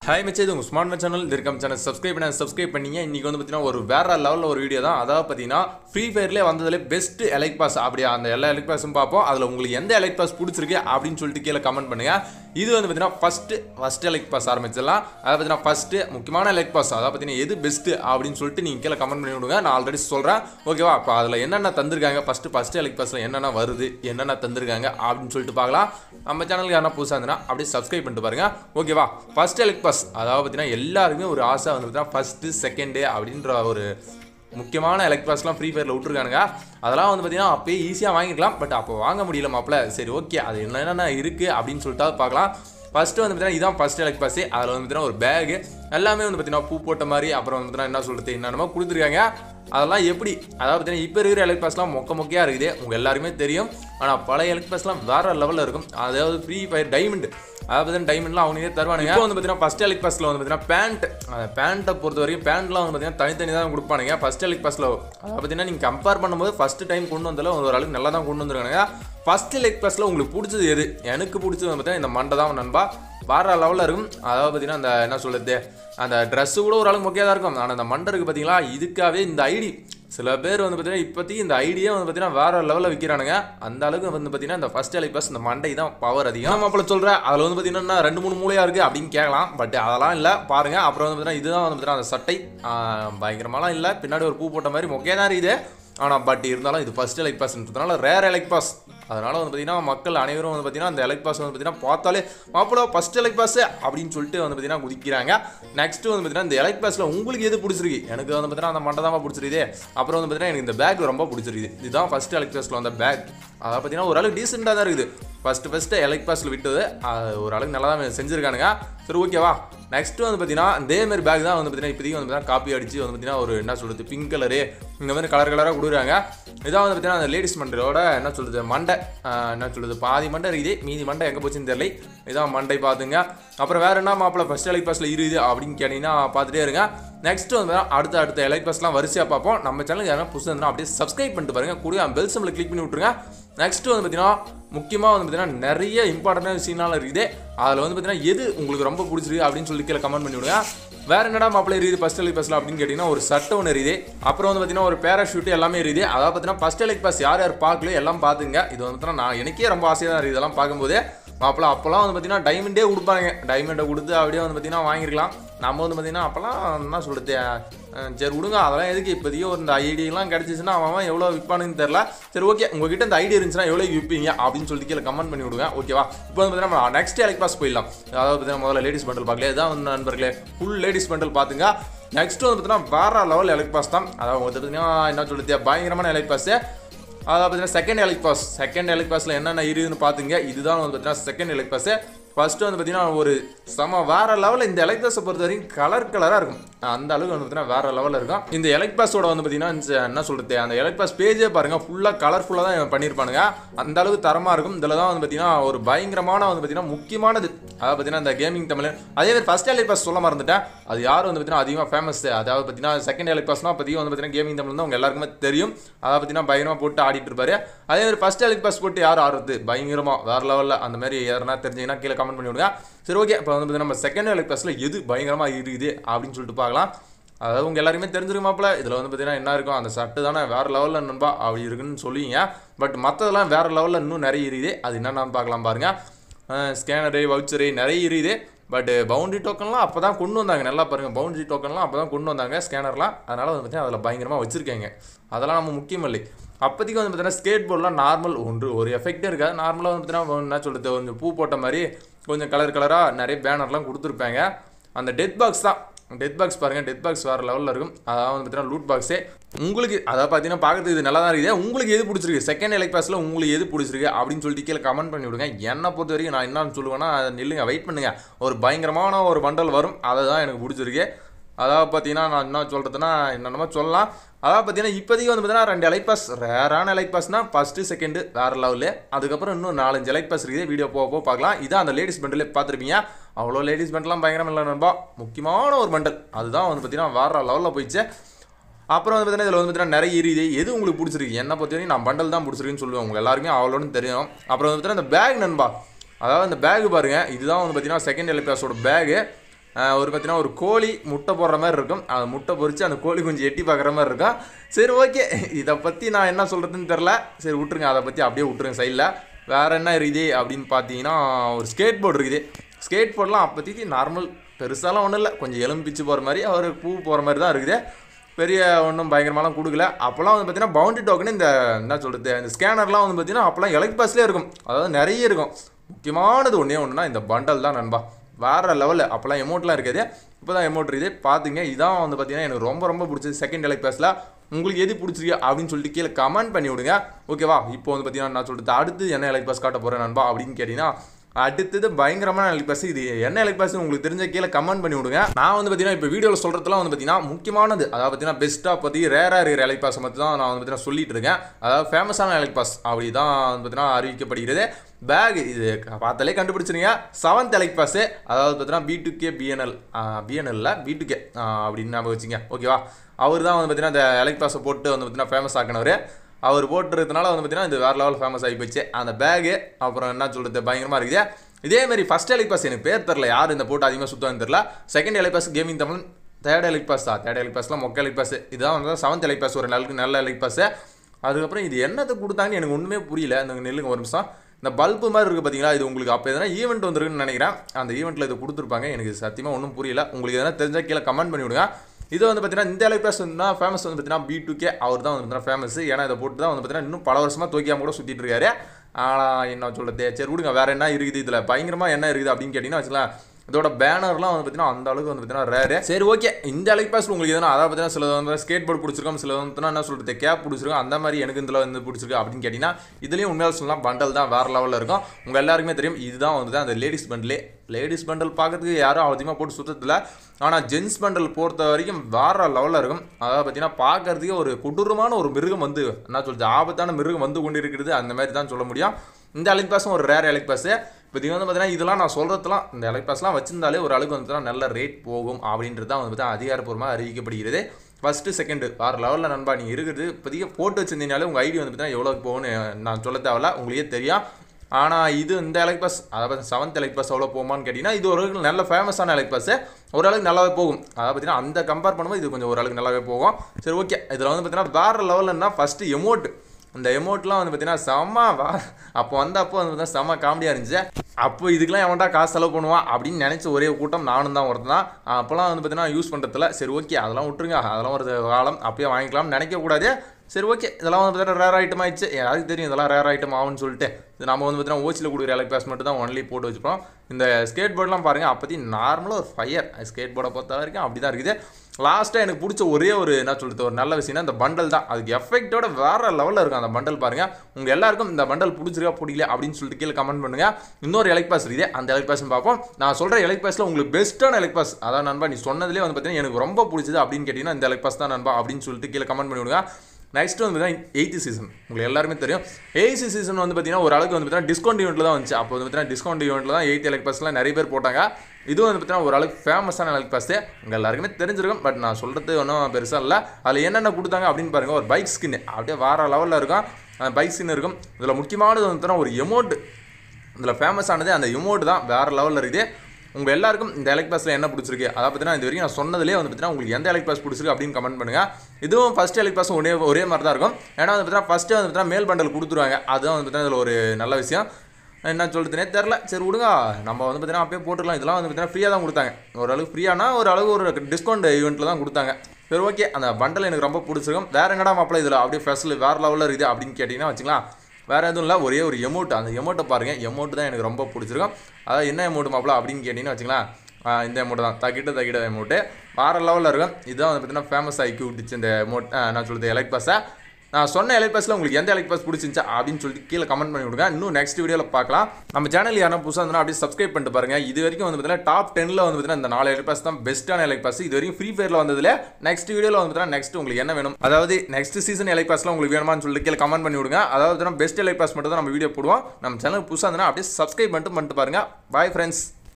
hi மச்சே இது உங்கள் ஸ்மார்ட் சேனல் இருக்கம் சேனல் சப்ஸ்கிரைப் பண்ண சப்ஸ்கிரைப் பண்ணீங்க இன்றைக்கி வந்து பார்த்தீங்கன்னா ஒரு வேற லெவலில் ஒரு வீடியோ தான் அதாவது பார்த்தீங்கன்னா ஃப்ரீ ஃபயர்லேயே வந்ததுல பெஸ்ட் எலைக் பாஸ் அப்படி அந்த எல்லா எலைக் பாஸும் பார்ப்போம் அதில் உங்களுக்கு எந்த எலைக் பாஸ் பிடிச்சிருக்கு அப்படின்னு சொல்லிட்டு கீழே கமெண்ட் பண்ணுங்க இது வந்து பார்த்தீங்கன்னா ஃபஸ்ட்டு ஃபஸ்ட் எலைக் பாஸ் ஆரம்பிச்சிடலாம் அதாவது பார்த்தீங்கன்னா ஃபஸ்ட்டு முக்கியமான எலைக் பாஸ் அதாவது பார்த்தீங்கன்னா எது பெஸ்ட்டு அப்படின்னு சொல்லிட்டு நீங்கள் கீழே கமெண்ட் பண்ணி விடுங்க நான் ஆல்ரெடி சொல்கிறேன் ஓகேவா இப்போ அதில் என்னென்ன தந்திருக்காங்க ஃபஸ்ட்டு ஃபஸ்ட்டு எலைக் பாஸில் என்னென்ன வருது என்னென்ன தந்திருக்காங்க அப்படின்னு சொல்லிட்டு பார்க்கலாம் நம்ம சேனலுக்கு யாரா புதுசாக இருந்ததுன்னா அப்படியே சப்ஸ்கிரைப் பண்ணிட்டு பாருங்க ஓகேவா ஃபர்ஸ்ட் எலக்ட் பாஸ் அதாவது பார்த்தீங்கன்னா எல்லாருக்குமே ஒரு ஆசை வந்து பார்த்தீங்கன்னா ஃபஸ்ட்டு செகண்டு அப்படின்ற ஒரு முக்கியமான எலக்ட் பாஸ்லாம் ஃப்ரீ ஃபயரில் விட்ருக்கானுங்க அதெல்லாம் வந்து பார்த்தீங்கன்னா அப்பயே ஈஸியாக வாங்கிக்கலாம் பட் அப்போ வாங்க முடியல மாப்பிள்ள சரி ஓகே அது என்னென்ன இருக்குது அப்படின்னு சொல்லிட்டு பார்க்கலாம் ஃபஸ்ட்டு வந்து பார்த்தீங்கன்னா இதான் ஃபஸ்ட் எலக்ட் பாஸ் அதில் வந்து பார்த்தீங்கன்னா ஒரு பேகு எல்லாமே வந்து பார்த்தீங்கன்னா பூ போட்ட மாதிரி அப்புறம் வந்து பார்த்தீங்கன்னா என்ன சொல்கிறது என்னென்னமோ கொடுத்துருக்காங்க அதெல்லாம் எப்படி அதாவது பார்த்தீங்கன்னா இப்போ இருக்கிற எலக்ட் பாஸ்லாம் மொக்க மொக்கையாக இருக்குது உங்கள் எல்லாருமே தெரியும் ஆனால் பழைய எலக்ட் பாஸ்லாம் வேற லெவலில் இருக்கும் அதாவது ஃப்ரீ ஃபயர் டைமண்ட் அதாவது பார்த்தீங்கன்னா டைமண்ட்லாம் அவங்களே தருவானுங்க இப்போ வந்து பார்த்தீங்கன்னா ஃபஸ்ட் எலக்ட் பாஸில் வந்து பார்த்தீங்கன்னா பேண்ட் அந்த பேண்ட்டை பொறுத்த வரைக்கும் பேண்ட்லாம் வந்து பார்த்தீங்கன்னா தனித்தனி தான் கொடுப்பானுங்க ஃபஸ்ட் எலக்ட் பாஸில் அதாவது பார்த்தீங்கன்னா நீங்கள் கம்பேர் பண்ணும்போது ஃபஸ்ட் டைம் கொண்டு வந்தாலும் ஒரு அளவுக்கு நல்லா தான் கொண்டு வந்துருக்கானுங்க ஃபஸ்ட் எலக்ட் பாஸில் உங்களுக்கு பிடிச்சது எது எனக்கு பிடிச்சது வந்து பார்த்தீங்கன்னா இந்த மண்டை தான் நண்பா வேற லெவலில் இருக்கும் அதாவது பார்த்தீங்கன்னா அந்த என்ன சொல்கிறது அந்த ட்ரெஸ்ஸு கூட ஒரு அளவுக்கு முக்கியம் தான் இருக்கும் ஆனால் அந்த மண்டருக்கு பார்த்தீங்களா இதுக்காகவே இந்த ஐடி சில பேர் வந்து பார்த்தீங்கன்னா இப்போதைக்கு இந்த ஐடியே வந்து பார்த்தீங்கன்னா வேற லெவலில் விற்கிறானுங்க அந்த அளவுக்கு வந்து பார்த்தீங்கன்னா இந்த ஃபர்ஸ்ட் எலை பஸ் இந்த மண்டை தான் பவர் அதிகம் மாப்பிள்ள சொல்கிறேன் அதில் வந்து பார்த்தீங்கன்னா ரெண்டு மூணு மூலையாக இருக்குது அப்படின்னு கேட்கலாம் பட் அதெல்லாம் இல்லை பாருங்க அப்புறம் வந்து பார்த்தீங்கன்னா இதுதான் வந்து பார்த்தீங்கன்னா அந்த சட்டை ஆஹ், பயங்கரமாலாம் இல்லை பின்னாடி ஒரு பூ போட்ட மாதிரி மொக்கையாக தான் இருக்குது ஆனால் பட் இருந்தாலும் இது ஃபர்ஸ்ட் எலைக் பாஸ்ன்றதுனால ரேர் எலைக் பாஸ் அதனால வந்து பார்த்தீங்கன்னா மக்கள் அனைவரும் வந்து பார்த்தீங்கன்னா அந்த எலைக் பாஸ் வந்து பார்த்தீங்கன்னா பார்த்தாலே மாப்பிள ஃபர்ஸ்ட் எலைக் பாஸ் அப்படின்னு சொல்லிட்டு வந்து பார்த்தீங்கன்னா குதிக்கிறாங்க நெக்ஸ்ட் வந்து பார்த்தீங்கன்னா இந்த எலைக் பாஸில் உங்களுக்கு எது பிடிச்சிருக்கு எனக்கு வந்து பார்த்தீங்கன்னா அந்த மண்டை தான் பிடிச்சிருக்குது அப்புறம் வந்து பார்த்தீங்கன்னா எனக்கு இந்த பேக் ரொம்ப பிடிச்சிருக்குது இதுதான் ஃபர்ஸ்ட் எலைக் பாஸில் வந்த பேக் அதாவது பார்த்தீங்கன்னா ஓரளவுக்கு டீசெண்டாக தான் இருக்குது ஃபஸ்ட்டு ஃபஸ்ட்டு எலைக் பாஸில் விட்டது அது ஓரளவுக்கு நல்லா தான் செஞ்சுருக்கானுங்க சரி ஓகேவா நெக்ஸ்ட் வந்து பார்த்தீங்கன்னா இதே மாதிரி பேக் தான் வந்து பார்த்தீங்கன்னா இப்போதைக்கு வந்து பார்த்தீங்கன்னா காப்பி அடிச்சு வந்து பார்த்தீங்கன்னா ஒரு என்ன சொல்கிறது பிங்க் கலரு இந்த மாதிரி கலர் கலராக கொடுக்குறாங்க இதான் வந்து பார்த்தீங்கன்னா அந்த லேடிஸ் மண்டலோட என்ன சொல்கிறது மண்டை ஆஹ் என்ன சொல்கிறது பாதி மண்டை இருக்குது மீதி மண்டை எங்கே போச்சுன்னு தெரியல இதான் மண்டை பார்த்துங்க அப்புறம் வேறு என்ன மாப்பிள்ள ஃபஸ்ட் எலைக் பாஸில் இருக்குது அப்படின்னு கேட்டிங்கன்னா பார்த்துட்டே இருங்க நெக்ஸ்ட் வந்து பார்த்தீங்கன்னா அடுத்த அடுத்த எலைக் பாஸ்லாம் வரிசையாக பார்ப்போம் நம்ம சேனலுக்கு யாரும் புதுசாக இருந்தால் அப்படியே சப்ஸ்கிரைப் பண்ணிட்டு பாருங்க கூட பெல் சிம்பில் கிளிக் பண்ணி விட்ருங்க நெக்ஸ்ட் வந்து பார்த்தீங்கன்னா முக்கியமாக வந்து பார்த்தீங்கன்னா நிறைய இம்பார்ட்டண்டான சீனால இருக்குது அதில் வந்து பார்த்தீங்கன்னா எது உங்களுக்கு ரொம்ப பிடிச்சிருக்கு அப்படின்னு சொல்லி கீழே கமெண்ட் பண்ணி விடுங்க வேற என்னடா மாப்பிள்ளை இருக்குது ஃபர்ஸ்ட் எலைக் பாஸ்ல அப்படின்னு கேட்டிங்கன்னா ஒரு சட்டை ஒன்று இருக்குது அப்புறம் வந்து பார்த்தீங்கன்னா ஒரு பேராஷூட் எல்லாமே இருக்குது அதாவது பார்த்தீங்கன்னா ஃபர்ஸ்ட் எலைக் பாஸ் யார் யார் பார்க்கல எல்லாம் பார்த்துங்க இது வந்து பார்த்தீங்கன்னா நான் எனக்கே ரொம்ப ஆசையாக தான் இருக்குது இதெல்லாம் பார்க்கும்போது மாப்பிள்ள அப்போல்லாம் வந்து பார்த்தீங்கன்னா டைமண்டே கொடுப்பாங்க டைமண்டை கொடுத்து அப்படியே வந்து பார்த்தீங்கன்னா வாங்கிருக்கலாம் நம்ம வந்து பார்த்தீங்கன்னா அப்போல்லாம் என்ன சொல்கிறது அஹ் சரி விடுங்க அதெல்லாம் எதுக்கு இப்போதைக்கு ஒரு இந்த ஐடியெல்லாம் கிடச்சிச்சுன்னா அவன் அவன் எவ்வளோ விற்பானுன்னு தெரில சரி ஓகே உங்ககிட்ட இந்த ஐடியா இருந்துச்சுன்னா எவ்வளோ விற்பீங்க அப்படின்னு சொல்லிட்டு கீழே கமெண்ட் பண்ணி விடுங்க ஓகேவா இப்போ வந்து பார்த்தீங்கன்னா நம்ம நெக்ஸ்ட் எலக்ட் பாஸ் போயிடலாம் அதாவது பார்த்தீங்கன்னா முதல்ல லேடிஸ் பண்டல் பார்க்கல இதான் வந்து நண்பர்களே ஃபுல் லேடிஸ் பண்டல் பார்த்துங்க நெக்ஸ்ட் வந்து பார்த்தீங்கன்னா வேற லெவல் எலக்ட் பாஸ் தான் அதாவது வந்து பார்த்தீங்கன்னா என்ன சொல்கிறது பயங்கரமான எலக்ட் பாஸ் அதாவது பார்த்தீங்கன்னா second elite pass second elite பாஸில் என்னென்ன இருக்குதுன்னு பார்த்துங்க இதுதான் வந்து பார்த்தீங்கன்னா செகண்ட் எலக்ட் பாஸ் ஃபர்ஸ்ட் வந்து பார்த்தீங்கன்னா ஒரு செம வேற லெவலில் இந்த எலக்ட் பாஸை பொறுத்த வரைக்கும் கலர் கலராக இருக்கும் அந்த அளவுக்கு வந்து பார்த்தீங்கன்னா வேற லெவலில் இருக்கும் இந்த எலக்ட் பாஸோட வந்து பார்த்தீங்கன்னா இந்த என்ன சொல்கிறது அந்த எலக்ட் பாஸ் பேஜே பாருங்க ஃபுல்லாக கலர்ஃபுல்லாக தான் பண்ணியிருப்பானுங்க அந்த அளவுக்கு தரமாக இருக்கும் இதில் தான் வந்து பார்த்தீங்கன்னா ஒரு பயங்கரமான வந்து பார்த்தீங்கன்னா முக்கியமானது அதாவது பார்த்தீங்கன்னா இந்த கேமிங் தமிழ் அதே மாதிரி ஃபர்ஸ்ட் எலக்ட் பாஸ் சொல்ல மறந்துட்டேன் அது யார் வந்து பார்த்தீங்கன்னா அதிகமாக ஃபேமஸ் அதாவது பார்த்தீங்கன்னா செகண்ட் எலக்ட் பாஸ்னா அப்போதைக்கு வந்து பார்த்தீங்கன்னா கேமிங் தமிழ் தான் உங்க எல்லாருக்குமே தெரியும் அதாவது பார்த்தீங்கன்னா பயங்கரமாக போட்டு ஆடிட்டு இருப்பாரு அதே மாதிரி ஃபர்ஸ்ட் எலக்ட் பாஸ் போட்டு யார் ஆடுறது பயங்கரமாக வேற லெவலில் அந்த மாதிரி யாருன்னா தெரிஞ்சீங்கன்னா கீழே கமெண்ட் பண்ணி விடுங்க சரி ஓகே இப்போ வந்து பார்த்தீங்கன்னா நம்ம செகண்ட் எலக்ட் பாஸில் எது பயங்கரமாக இருக்குது அப்படின்னு சொல்லிட்டு பார்க்கலாம் அதாவது உங்க எல்லாருமே தெரிஞ்சிருக்குமாப்ல இதில் வந்து பார்த்தீங்கன்னா என்ன இருக்கும் அந்த சட்டு தானே வேற லெவலில் நண்பா அப்படி இருக்குன்னு சொல்லுவீங்க பட் மற்றதெல்லாம் வேற லெவலில் இன்னும் நிறைய இருக்குது அது என்னென்னு பார்க்கலாம் பாருங்க ஸ்கேனரு வவுச்சரு நிறைய இருக்குது பட் பவுண்டரி டோக்கன்லாம் அப்போ தான் கொண்டு வந்தாங்க நல்லா பாருங்கள் பவுண்டரி டோக்கன்லாம் அப்போ தான் கொண்டு வந்தாங்க ஸ்கேனர்லாம் அதனால் வந்து பார்த்தீங்கன்னா அதில் பயங்கரமாக வச்சுருக்காங்க அதெல்லாம் நம்ம முக்கியம் இல்லை அப்போதைக்கு வந்து பார்த்தீங்கன்னா ஸ்கேட் போர்ட்லாம் நார்மல் ஒன்று ஒரு எஃபெக்டே இருக்காது நார்மலாக வந்து பார்த்தீங்கன்னா என்ன சொல்கிறது கொஞ்சம் பூ போட்ட மாதிரி கொஞ்சம் கலர் கலராக நிறைய பேனர்லாம் கொடுத்துருப்பாங்க அந்த டெத் பாக்ஸ் தான் டெத் பாக்ஸ் பாருங்கள் டெத் பாக்ஸ் வேறு லெவலில் இருக்கும் அதாவது வந்து பார்த்தீங்கன்னா லூட் பாக்ஸே உங்களுக்கு அதாவது பார்த்தீங்கன்னா பார்க்கறதுக்கு இது நல்லா தான் இருக்குது உங்களுக்கு எது பிடிச்சிருக்கு செகண்ட் எலக்ட் பாஸில் உங்களுக்கு எது பிடிச்சிருக்கு அப்படின்னு சொல்லிட்டு கீழே கமெண்ட் பண்ணி விடுங்க என்னை பொறுத்த வரைக்கும் நான் என்னன்னு சொல்லுவேன்னா அதை நில்லுங்க வெயிட் பண்ணுங்க ஒரு பயங்கரமான ஒரு பண்டல் வரும் அதை தான் எனக்கு பிடிச்சிருக்கு அதாவது பார்த்தீங்கன்னா நான் என்ன சொல்கிறதுனா என்னென்னமோ சொல்லலாம் அதாவது பார்த்தீங்கன்னா இப்போதைக்கு வந்து பார்த்தீங்கன்னா ரெண்டு எலைட் பாஸ் ரேரான எலைட் பாஸ்னா ஃபஸ்ட்டு செகண்டு வேறு லெவலு அதுக்கப்புறம் இன்னும் நாலஞ்சு எலைட் பாஸ் இருக்குது வீடியோ போக போக பார்க்கலாம் இதான் அந்த லேடிஸ் பண்டிலே பார்த்துருப்பீங்க அவ்வளோ லேடிஸ் பண்டெலாம் பயங்கரம் இல்லை நண்பா முக்கியமான ஒரு பண்டல் அதுதான் வந்து பார்த்தீங்கன்னா வேறு லெவலில் போயிடுச்சு அப்புறம் வந்து பார்த்தீங்கன்னா இதில் வந்து பார்த்தீங்கன்னா நிறைய இருக்குது எது உங்களுக்கு பிடிச்சிருக்கு என்ன பொறுத்த வரைக்கும் நான் பண்டல் தான் பிடிச்சிருக்குன்னு சொல்லுவேன் உங்க எல்லாருமே அவ்வளோன்னு தெரியும் அப்புறம் வந்து பார்த்தீங்கன்னா இந்த பேக் நண்பா அதாவது இந்த பேக் பாருங்க இதுதான் வந்து பார்த்தீங்கன்னா செகண்ட் எலிபியாஸோட பேகு அஹ் ஒரு பார்த்தீங்கன்னா ஒரு கோழி முட்டை போடுற மாதிரி இருக்கும் அந்த முட்டை பொரிச்சு அந்த கோழி கொஞ்சம் எட்டி பார்க்குற மாதிரி இருக்கும் சரி ஓகே இதை பற்றி நான் என்ன சொல்கிறதுன்னு தெரில சரி விட்ருங்க அதை பற்றி அப்படியே விட்ருங்க சைடில் வேறு என்ன இருக்குது அப்படின்னு பார்த்தீங்கன்னா ஒரு ஸ்கேட் போர்டு இருக்குது ஸ்கேட் போர்டெலாம் அப்போதைக்கு நார்மல் பெருசாலாம் ஒன்றும் இல்லை கொஞ்சம் எலும்பிச்சு போகிற மாதிரி ஒரு பூ போகிற மாதிரி தான் இருக்குது பெரிய ஒன்றும் பயங்கரமாலாம் கொடுக்கல அப்போல்லாம் வந்து பார்த்தீங்கன்னா பவுண்டரி டோக்கன் இந்த என்ன சொல்கிறது இந்த ஸ்கேனர்லாம் வந்து பார்த்தீங்கன்னா அப்போல்லாம் எலக்ட் பாஸ்லேயே இருக்கும் அதாவது நிறைய இருக்கும் முக்கியமானது ஒன்றே ஒன்றுனா இந்த பண்டல் தான் நண்பா வேற லெவலில் அப்போல்லாம் எமௌண்ட்லாம் இருக்காது இப்போ தான் எமௌண்ட் இருக்குது பார்த்துங்க இதான் வந்து பார்த்தீங்கன்னா எனக்கு ரொம்ப ரொம்ப பிடிச்சது செகண்ட் எலக்ட் பாஸில் உங்களுக்கு எது பிடிச்சிருக்கு அப்படின்னு சொல்லிட்டு கீழே கமெண்ட் பண்ணி விடுங்க ஓகேவா இப்போ வந்து பார்த்தீங்கன்னா நான் சொல்கிறது அடுத்து என்ன எலக்ட் பாஸ் காட்ட போகிறேன் நண்பா அப்படின்னு கேட்டிங்கன்னா அடுத்தது பயங்கரமான எலக்ட் பாஸ் இது என்ன எலக்ட் பாஸ் உங்களுக்கு தெரிஞ்ச கீழே கமெண்ட் பண்ணி விடுங்க நான் வந்து பார்த்தீங்கன்னா இப்போ வீடியோவில் சொல்கிறதுலாம் வந்து பார்த்தீங்கன்னா முக்கியமானது அதாவது பார்த்தீங்கன்னா பெஸ்ட்டாக பற்றி ரேராக இருக்கிற எலக்ட் பாஸ் மட்டும் தான் நான் வந்து பார்த்தீங்கன்னா சொல்லிட்டு இருக்கேன் அதாவது ஃபேமஸான எலக்ட் பாஸ் அப்படி தான் வந்து பார்த்தீங்கன்னா அறிவிக்கப்படுகிறது பேக் இது பார்த்தாலே கண்டுபிடிச்சிருங்க செவன்த் எலக்ட் பாஸ் அதாவது பார்த்தீங்கன்னா பி டு கே பிஎன்எல் பிஎன்எல்ல பி டு கே அப்படின்னு ஞாபகம் வச்சுங்க ஓகேவா அவர் தான் வந்து பார்த்தீங்கன்னா இந்த எலக்ட் பாஸை போட்டு வந்து பார்த்தீங்கன்னா ஃபேமஸ் ஆக்கினவர் அவர் போட்டுறதுனால வந்து பார்த்தீங்கன்னா இது வேறு லெவல் ஃபேமஸ் ஆகி போச்சு அந்த பேகு அப்புறம் என்ன சொல்கிறது பயங்கரமாக இருக்குது இதே மாதிரி ஃபர்ஸ்ட் எலக்ட் பாஸ் எனக்கு பேர் தெரில யார் இந்த போட்டு அதிகமாக சுத்தம் தெரில second elite pass gaming Tamil third elite pass தான் தேர்ட் எலக்ட் பாஸ்லாம் மொக்க எலக்ட் பாஸ் இதுதான் வந்து செவன்த் எலக்ட் பாஸ் ஒரு நல்ல நல்ல எலக்ட் பாஸ் அதுக்கப்புறம் இது என்னத்தை கொடுத்தாங்கன்னு எனக்கு ஒன்றுமே புரியல இந்த நெல்லுங்க ஒரு நிமிஷம் இந்த பல்பு மாதிரி இருக்குது பார்த்தீங்களா இது உங்களுக்கு அப்போ எதனா ஈவெண்ட் வந்திருக்குன்னு நினைக்கிறேன் அந்த ஈவெண்ட்டில் இது கொடுத்துருப்பாங்க எனக்கு சத்தியமாக ஒன்றும் புரியல உங்களுக்கு எதனா தெரிஞ்சால் கீழே கமெண்ட் பண்ணி விடுங்க இது வந்து பார்த்தீங்கன்னா இந்த எலக்ட் பாஸ் வந்து ஃபேமஸ் வந்து பார்த்தீங்கன்னா பி டூ கே அவர் தான் வந்து பார்த்தீங்கன்னா ஃபேமஸ் ஏன்னா இதை போட்டு தான் வந்து பார்த்தீங்கன்னா இன்னும் பல வருஷமாக தூக்கியாம கூட சுற்றிட்டு இருக்காரு ஆனால் என்ன சொல்கிறது சரி விடுங்க வேறு என்ன இருக்குது இதில் பயங்கரமாக என்ன இருக்குது அப்படின்னு கேட்டிங்கன்னா வச்சுக்கலாம் இதோட பேனர்லாம் வந்து பார்த்தீங்கன்னா அந்த அளவுக்கு வந்து பார்த்தீங்கன்னா ரேரு சரி ஓகே இந்த எலக்ட் பாஸ் உங்களுக்கு எதனா அதாவது பார்த்தீங்கன்னா சில வந்து ஸ்கேட் போர்டு பிடிச்சிருக்கோம் சில வந்து என்ன சொல்கிறது கேப் பிடிச்சிருக்கோம் அந்த மாதிரி எனக்கு இதில் வந்து பிடிச்சிருக்கு அப்படின்னு கேட்டிங்கன்னா இதுலேயும் உண்மையாக சொல்லலாம் பண்டல் தான் வேறு லெவலில் இருக்கும் உங்கள் எல்லாருக்குமே தெரியும் இதுதான் வந்து அந்த லேடிஸ் பண்டலே லேடிஸ் பண்டல் பார்க்கறதுக்கு யாரும் அதிகமாக போட்டு சுத்தத்தில் ஆனால் ஜென்ஸ் பண்டல் பொறுத்த வரைக்கும் வேற லெவலில் இருக்கும் அதாவது பார்த்தீங்கன்னா பார்க்கறதுக்கே ஒரு கொடூரமான ஒரு மிருகம் வந்து என்ன சொல்றது ஆபத்தான மிருகம் வந்து கொண்டு இருக்கிறது அந்த மாதிரி தான் சொல்ல முடியும் இந்த எலக்ட் பாஸும் ஒரு ரேர் எலக்ட் பாஸ் இப்போ இது வந்து பார்த்தீங்கன்னா இதெல்லாம் நான் சொல்கிறதுலாம் இந்த எலக்ட் பாஸ்லாம் வச்சிருந்தாலே ஒரு அளவுக்கு வந்து பார்த்தீங்கன்னா நல்ல ரேட் போகும் அப்படின்றது தான் வந்து பார்த்தீங்கன்னா அதிகாரப்பூர்வமாக அறிவிக்கப்படுகிறது ஃபஸ்ட்டு செகண்டு வேறு லெவலில் நண்பா நீங்கள் இருக்கிறது இப்போதைக்கு போட்டு வச்சிருந்தீங்கனாலே உங்கள் ஐடி வந்து பார்த்தீங்கன்னா எவ்வளோக்கு போகும்னு நான் சொல்ல தேவையில்ல உங்களுக்கே தெரியும் ஆனால் இது இந்த எலக்ட் பாஸ் அதாவது செவன்த் எலக்ட் பாஸ் எவ்வளோ போகுமான்னு கேட்டிங்கன்னா இது ஒரு நல்ல ஃபேமஸான எலக்ட் பாஸ் ஓரளவுக்கு நல்லாவே போகும் அதாவது பார்த்தீங்கன்னா அந்த கம்பேர் பண்ணும்போது இது கொஞ்சம் ஓரளவுக்கு நல்லாவே போகும் சரி ஓகே இதில் வந்து பார்த்தீங்கன்னா வேறு லெவலில்னா ஃபஸ்ட்டு எமோட் இந்த எமௌண்ட்லாம் வந்து பார்த்தீங்கன்னா செம்ம வா அப்போ வந்தப்போ வந்து பார்த்தீங்கன்னா செம்ம காமெடியாக இருந்துச்சு அப்போ இதுக்கெல்லாம் எவன்டா காசு செலவு பண்ணுவான் அப்படின்னு நினச்ச ஒரே கூட்டம் நானும் தான் ஒருத்தன் தான் அப்போல்லாம் வந்து பார்த்தீங்கன்னா யூஸ் பண்ணுறதுல சரி ஓகே அதெல்லாம் விட்டுருங்க அதெல்லாம் ஒரு காலம் அப்பயே வாங்கிக்கலாம்னு நினைக்கக்கூடாது சரி ஓகே இதெல்லாம் வந்து பார்த்தீங்கன்னா ரேர் ஐட்டம் ஆயிடுச்சு யாருக்கு தெரியும் இதெல்லாம் ரேர் ஐட்டம் ஆகும்னு சொல்லிட்டு இது நம்ம வந்து பார்த்தீங்கன்னா ஓச்சியில் கொடுக்குற எலக்ட் பாஸ் மட்டும் தான் ஒன்லி போட்டு வச்சுப்போம் இந்த ஸ்கேட் போர்டெலாம் பாருங்கள் அப்போத்தி நார்மலாக ஒரு ஃபயர் ஸ்கேட் போர்டை பொறுத்த வரைக்கும் அப்படி தான் இருக்குது லாஸ்ட்டாக எனக்கு பிடிச்ச ஒரே ஒரு என்ன சொல்கிறது ஒரு நல்ல விஷயம்னா இந்த பண்டல் தான் அதுக்கு எஃபெக்ட்டோட வேற லெவலில் இருக்கும் அந்த பண்டல் பாருங்கள் உங்கள் எல்லாருக்கும் இந்த பண்டல் பிடிச்சிருக்கா பிடிக்கல அப்படின்னு சொல்லிட்டு கீழே கமெண்ட் பண்ணுங்க இன்னொரு எலக்ட் பாஸ் இருக்குது அந்த எலக்ட் பாஸ் பார்ப்போம் நான் சொல்கிற எலக்ட் பாஸில் உங்களுக்கு பெஸ்ட்டான எலக்ட் பாஸ் அதான் நண்பா நீ சொன்னதுலேயே வந்து பார்த்தீங்கன்னா எனக்கு ரொம்ப பிடிச்சது அப்படின்னு கேட்டிங்கன்னா இந்த எலக்ட் பாஸ் தான் நண்பா அப்படின்னு சொல்லிட்டு கீழே கமெண்ட் பண்ணி விடுங்க நெக்ஸ்ட் வந்து பார்த்தீங்கன்னா எயித்து சீசன் உங்களுக்கு எல்லாருமே தெரியும் எயித்து சீசன் வந்து பார்த்தீங்கன்னா ஒரு அளவுக்கு வந்து பார்த்தீங்கன்னா டிஸ்கவுண்ட் ஈவெண்ட்டில் தான் வந்துச்சு அப்போ வந்து பார்த்தீங்கன்னா டிஸ்கவுண்ட் ஈவெண்ட்டில் தான் எயித் எலக்ட் பாஸ்லாம் நிறைய பேர் போட்டாங்க இதுவும் வந்து பார்த்தீங்கன்னா ஒரு அளவுக்கு ஃபேமஸான எலக்ட் பாஸ் உங்கள் எல்லாருக்குமே தெரிஞ்சிருக்கும் பட் நான் சொல்கிறது ஒன்றும் பெருசாக இல்லை அதில் என்னென்ன கொடுத்தாங்க அப்படின்னு பாருங்கள் ஒரு பைக் ஸ்கின் அப்படியே வேறு லெவலில் இருக்கும் அந்த பைக் ஸ்கின் இருக்கும் இதில் முக்கியமானது வந்து பார்த்தீங்கன்னா ஒரு எமௌண்ட் இதில் ஃபேமஸ் ஆனது அந்த எமௌண்ட் தான் வேறு லெவலில் இருக்குது உங்கள் எல்லாருக்கும் இந்த எலக்ட் பாஸில் என்ன பிடிச்சிருக்கு அதை பார்த்தீங்கன்னா இது வரைக்கும் நான் சொன்னதுலேயே வந்து பார்த்தீங்கன்னா உங்களுக்கு எந்த எலக்ட் பாஸ் பிடிச்சிருக்கு அப்படின்னு கமெண்ட் பண்ணுங்கள் இதுவும் ஃபஸ்ட் எலக்ட் பாஸ் ஒரே ஒரே மாதிரி தான் இருக்கும் ஏன்னா வந்து பார்த்தீங்கன்னா ஃபஸ்ட்டு வந்து பார்த்தீங்கன்னா மேல் பண்டல் கொடுத்துருவாங்க அதுதான் வந்து பார்த்தீங்கன்னா இதில் ஒரு நல்ல விஷயம் என்ன சொல்கிறதுனே தெரில சரி விடுங்க நம்ம வந்து பார்த்தீங்கன்னா அப்பயே போட்டுக்கலாம் இதெல்லாம் வந்து பார்த்தீங்கன்னா ஃப்ரீயாக தான் கொடுத்தாங்க ஓரளவுக்கு ஃப்ரீயானா ஒரு அளவு ஒரு டிஸ்கவுண்ட் ஈவெண்ட்டில் தான் கொடுத்தாங்க சரி ஓகே அந்த பண்டல் எனக்கு ரொம்ப பிடிச்சிருக்கும் வேறு என்னடா மாப்பிள்ள இதில் அப்படியே ஃபெஸ்டில் வேறு லெவலில் இருக்குது அப்படின்னு கேட்டிங்கன்னா வச்சுக்கலாம் வேறு எதுவும் இல்லை ஒரே ஒரு எமௌண்ட் அந்த எமௌண்ட்டை பாருங்கள் எமௌண்ட் தான் எனக்கு ரொம்ப பிடிச்சிருக்கும் அதாவது என்ன எமௌண்ட் மாப்பிள அப்படின்னு கேட்டிங்கன்னா வச்சுக்கலாம் ஆஹ் இந்த அமௌண்ட் தான் தக்கிட்ட தக்கிட்ட அமௌண்ட்டு வேறு லெவலில் இருக்கும் இதுதான் வந்து பார்த்தீங்கன்னா ஃபேமஸ் ஆகி விட்டுச்சு இந்த அமௌண்ட் நான் சொல்கிறது எலக்ட் பாஸை நான் சொன்ன எலக்ட் பாஸில் உங்களுக்கு எந்த எலக்ட் பாஸ் பிடிச்சிருந்துச்சா அப்படின்னு சொல்லிட்டு கீழே கமெண்ட் பண்ணி விடுங்க இன்னும் நெக்ஸ்ட் வீடியோவில் பார்க்கலாம் நம்ம சேனல் யாரும் புதுசாக இருந்தால் அப்படியே சப்ஸ்கிரைப் பண்ணிட்டு பாருங்க இது வரைக்கும் வந்து பார்த்தீங்கன்னா டாப் டென்னில் வந்து பார்த்தீங்கன்னா இந்த நாலு எலக்ட் பாஸ் தான் பெஸ்ட்டான எலக்ட் பாஸ் இது வரைக்கும் ஃப்ரீ ஃபயரில் வந்ததுல நெக்ஸ்ட் வீடியோவில் வந்து பார்த்தீங்கன்னா நெக்ஸ்ட் உங்களுக்கு என்ன வேணும் அதாவது நெக்ஸ்ட் சீசன் எலக்ட் பாஸ்லாம் உங்களுக்கு வேணுமான்னு சொல்லிட்டு கீழே கமெண்ட் பண்ணி விடுங்க அதாவது பெஸ்ட் எலக்ட் பாஸ் மட்டும் தான் நம்ம வீடியோ போடுவோம் நம்ம சேனல் புதுசாக இருந்தால் அப்படியே சப்ஸ்கிரைப் பண்ணிட்டு பண்ணிட்டு பாருங்க பாய் ஃப்ரெண்ட்ஸ்